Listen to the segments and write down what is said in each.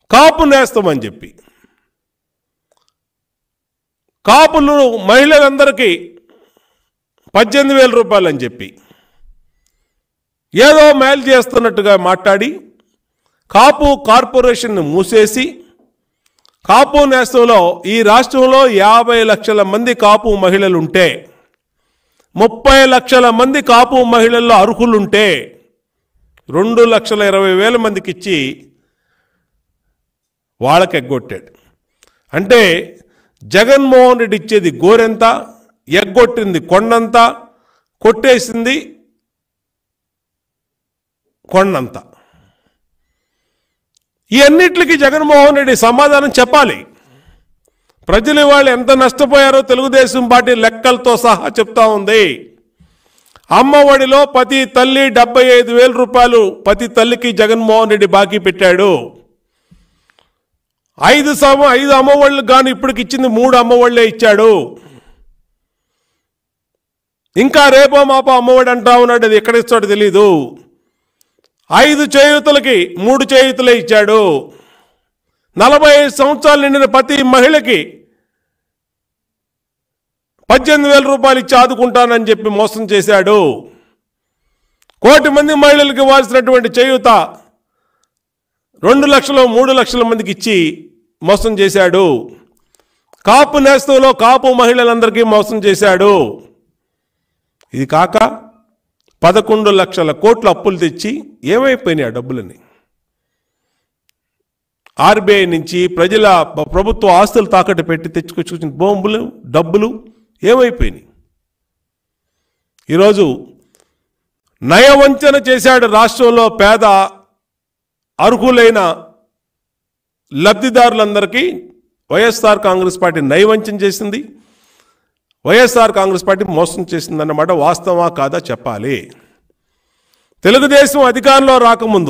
కాపు నేస్తామని చెప్పి కాపులు మహిళలందరికీ పద్దెనిమిది వేల రూపాయలు అని చెప్పి ఏదో మేలు చేస్తున్నట్టుగా మాట్లాడి కాపు కార్పొరేషన్ను మూసేసి కాపు నేస్తంలో ఈ రాష్ట్రంలో యాభై లక్షల మంది కాపు మహిళలుంటే ముప్పై లక్షల మంది కాపు మహిళల్లో అర్హులుంటే రెండు లక్షల ఇరవై వేల మందికి ఇచ్చి వాళ్ళకి ఎగ్గొట్టాడు అంటే జగన్మోహన్ రెడ్డి ఇచ్చేది గోరెంత ఎగ్గొట్టింది కొండంత కొట్టేసింది కొండంత ఈ అన్నిటికీ జగన్మోహన్ రెడ్డి సమాధానం చెప్పాలి ప్రజలు వాళ్ళు ఎంత నష్టపోయారో తెలుగుదేశం పార్టీ లెక్కలతో సహా చెప్తా ఉంది అమ్మఒడిలో ప్రతి తల్లి డెబ్బై ఐదు వేల రూపాయలు ప్రతి తల్లికి జగన్మోహన్ రెడ్డి బాకీ పెట్టాడు ఐదు సమ ఐదు అమ్మఒళ్ళు కానీ ఇప్పటికి ఇచ్చింది మూడు అమ్మఒళ్ళే ఇచ్చాడు ఇంకా రేపో మాపో అమ్మఒడి అంటా ఉన్నాడు అది ఎక్కడ ఇస్తాడో తెలీదు ఐదు చేయుతులకి మూడు చేయుతులే ఇచ్చాడు నలభై ఐదు సంవత్సరాలు నిండిన ప్రతి మహిళకి పద్దెనిమిది వేల రూపాయలు ఇచ్చి ఆదుకుంటానని చెప్పి మోసం చేశాడు కోటి మంది మహిళలకు ఇవ్వాల్సినటువంటి చేయూత రెండు లక్షలు మూడు లక్షల మందికి ఇచ్చి మోసం చేశాడు కాపు నేస్తంలో కాపు మహిళలందరికీ మోసం చేశాడు ఇది కాక పదకొండు లక్షల కోట్ల అప్పులు తెచ్చి ఏమైపోయినాయి ఆ డబ్బులని ఆర్బీఐ నుంచి ప్రజల ప్రభుత్వ ఆస్తులు తాకట్టు పెట్టి తెచ్చుకొచ్చిన బొంబులు డబ్బులు ఏమైపోయినాయి ఈరోజు నయవంచన చేశాడు రాష్ట్రంలో పేద అర్హులైన లబ్ధిదారులందరికీ వైఎస్ఆర్ కాంగ్రెస్ పార్టీ నయవంచన చేసింది వైఎస్ఆర్ కాంగ్రెస్ పార్టీ మోసం చేసిందన్నమాట వాస్తవా కాదా చెప్పాలి తెలుగుదేశం అధికారంలో రాకముందు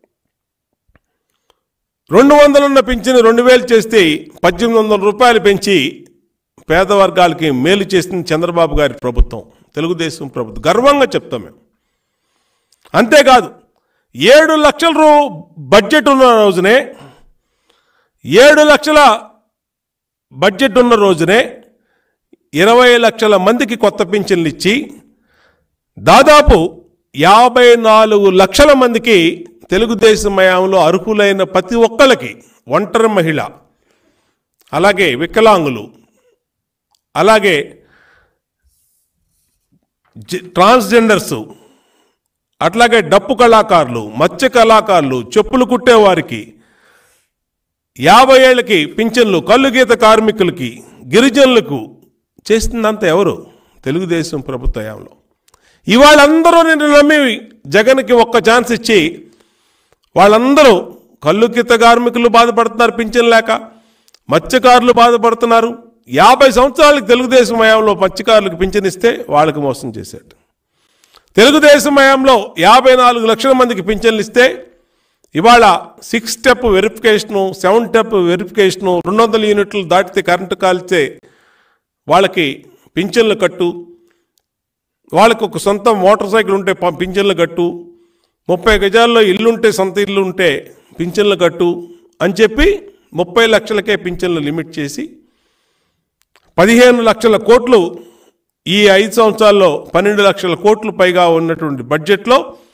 రెండు వందలున్న పింఛను రెండు వేలు చేస్తే పద్దెనిమిది వందల రూపాయలు పెంచి పేద వర్గాలకి మేలు చేసింది చంద్రబాబు గారి ప్రభుత్వం తెలుగుదేశం ప్రభుత్వం గర్వంగా చెప్తాం మేము అంతేకాదు ఏడు లక్షల రూ బడ్జెట్ ఉన్న రోజునే ఏడు లక్షల బడ్జెట్ ఉన్న రోజునే ఇరవై లక్షల మందికి కొత్త పింఛన్లు ఇచ్చి దాదాపు యాభై నాలుగు లక్షల మందికి తెలుగుదేశం మయాంలో అర్హులైన ప్రతి ఒక్కళ్ళకి ఒంటరి మహిళ అలాగే వికలాంగులు అలాగే జ- ట్రాన్స్జెండర్సు అట్లాగే డప్పు కళాకారులు మత్స్య కళాకారులు చెప్పులు కుట్టేవారికి యాభై ఏళ్ళకి పింఛన్లు కళ్ళు గీత కార్మికులకి గిరిజనులకు చేస్తుందంత ఎవరు తెలుగుదేశం ప్రభుత్వ హయాంలో ఇవాళందరూ నేను నమ్మి జగన్కి ఒక్క ఛాన్స్ ఇచ్చి వాళ్ళందరూ కళ్ళు గీత కార్మికులు బాధపడుతున్నారు పింఛన్ లేక మత్స్యకారులు బాధపడుతున్నారు యాభై సంవత్సరాలకు తెలుగుదేశం హయాంలో మత్స్యకారులకు పింఛన్ ఇస్తే వాళ్ళకి మోసం చేశాడు తెలుగుదేశం హయాంలో యాభై నాలుగు లక్షల మందికి పింఛన్లు ఇస్తే ఇవాళ six step verification seven step verification రెండు వందల యూనిట్లు దాటితే కరెంటు కాల్చే వాళ్ళకి పింఛన్లు కట్టు వాళ్ళకి ఒక సొంత మోటార్ సైకిల్ ఉంటే ప- పింఛన్లు కట్టు ముప్పై గజాల్లో ఇల్లు ఉంటే సొంత ఇల్లు ఉంటే పింఛన్లు కట్టు అని చెప్పి ముప్పై లక్షలకే పింఛన్లు లిమిట్ చేసి పదిహేను లక్షల కోట్లు ఈ ఐదు సంవత్సరాల్లో పన్నెండు లక్షల కోట్లు పైగా ఉన్నటువంటి బడ్జెట్లో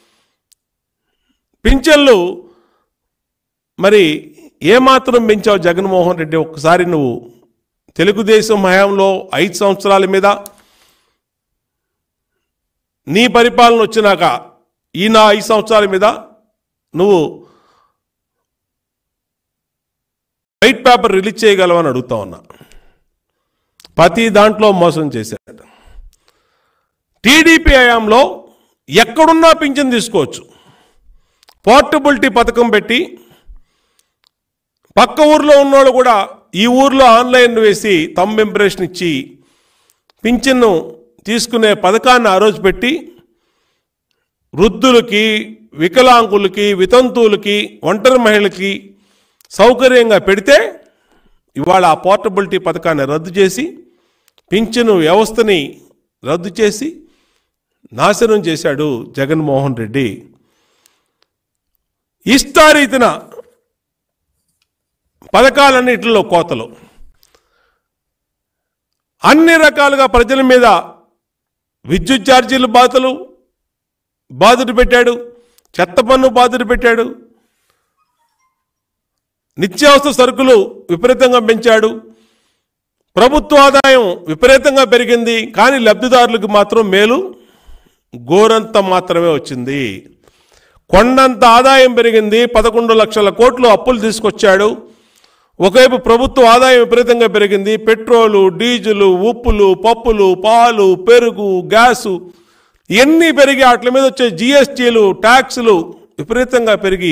పింఛన్లు మరి ఏమాత్రం పెంచావు జగన్మోహన్ రెడ్డి ఒక్కసారి నువ్వు తెలుగుదేశం హయాంలో ఐదు సంవత్సరాల మీద నీ పరిపాలన వచ్చినాక ఈ నా ఐదు సంవత్సరాల మీద నువ్వు వైట్ పేపర్ రిలీజ్ చేయగలవని అడుగుతా ఉన్నా ప్రతి దాంట్లో మోసం చేశాడు టీడీపీ హయాంలో ఎక్కడున్నా పింఛన్ తీసుకోవచ్చు పోర్టబిలిటీ పథకం పెట్టి పక్క ఊర్లో ఉన్నోళ్ళు కూడా ఈ ఊర్లో ఆన్లైన్ వేసి తమ్ ఇంప్రెషన్ ఇచ్చి పింఛన్ను తీసుకునే పథకాన్ని ఆ రోజు పెట్టి వృద్ధులకి వికలాంగులకి వితంతువులకి ఒంటరి మహిళలకి సౌకర్యంగా పెడితే ఇవాళ ఆ పోర్టబిలిటీ పథకాన్ని రద్దు చేసి పింఛను వ్యవస్థని రద్దు చేసి నాశనం చేశాడు జగన్మోహన్ రెడ్డి ఇష్టారీతిన పథకాలన్నింటిలో కోతలు అన్ని రకాలుగా ప్రజల మీద విద్యుత్ ఛార్జీలు బాధలు బాధలు పెట్టాడు చెత్త పన్ను బాధలు పెట్టాడు నిత్యావసర సరుకులు విపరీతంగా పెంచాడు ప్రభుత్వ ఆదాయం విపరీతంగా పెరిగింది కానీ లబ్ధిదారులకు మాత్రం మేలు గోరంత మాత్రమే వచ్చింది కొండంత ఆదాయం పెరిగింది పదకొండు లక్షల కోట్లు అప్పులు తీసుకొచ్చాడు ఒకవైపు ప్రభుత్వ ఆదాయం విపరీతంగా పెరిగింది పెట్రోలు డీజిలు ఉప్పులు పప్పులు పాలు పెరుగు గ్యాసు ఇవన్నీ పెరిగి వాటి మీద వచ్చే జిఎస్టీలు ట్యాక్సులు విపరీతంగా పెరిగి